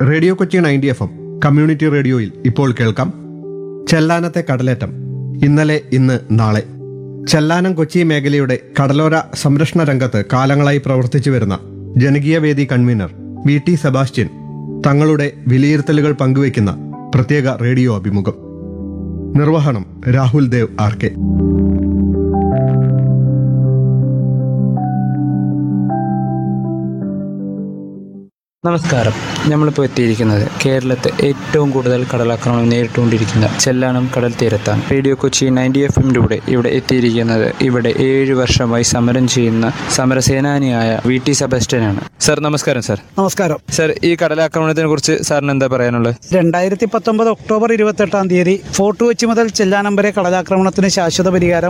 radio Kochi ninety F M community റേഡിയോയിൽ ഇപ്പോൾ കേൾക്കാം ചെല്ലാനത്തെ കടലേറ്റം ഇന്നലെ ഇന്ന് നാളെ ചെല്ലാനം കൊച്ചി മേഖലയുടെ കടലോര സംരക്ഷണ രംഗത്ത് കാലങ്ങളായി പ്രവർത്തിച്ചു വരുന്ന ജനകീയ വേദി കൺവീനർ വി ടി സെബാസ്റ്റ്യൻ തങ്ങളുടെ വിലയിരുത്തലുകൾ പങ്കുവയ്ക്കുന്ന പ്രത്യേക റേഡിയോ അഭിമുഖം നിർവഹണം രാഹുൽ ദേവ് ആർ കെ നമസ്കാരം നമ്മളിപ്പോൾ എത്തിയിരിക്കുന്നത് കേരളത്തെ ഏറ്റവും കൂടുതൽ കടലാക്രമണം നേരിട്ടുകൊണ്ടിരിക്കുന്ന ചെല്ലാനം കടൽ തീരത്താണ് റേഡിയോ കൊച്ചി നയൻറ്റി എഫ് എമ്മിലൂടെ ഇവിടെ എത്തിയിരിക്കുന്നത് ഇവിടെ ഏഴ് വർഷമായി സമരം ചെയ്യുന്ന സമരസേനാനിയായ വി ടി സെബാസ്റ്റ്യനാണ് സർ നമസ്കാരം സർ നമസ്കാരം സർ ഈ കടലാക്രമണത്തിനെ കുറിച്ച് സാറിന് എന്താ പറയാനുള്ളത് രണ്ടായിരത്തി പത്തൊമ്പത് ഒക്ടോബർ ഇരുപത്തെട്ടാം തീയതി ഫോർട്ട് കൊച്ചി മുതൽ ചെല്ലാനം വരെ കടലാക്രമണത്തിന് ശാശ്വത പരിഹാരം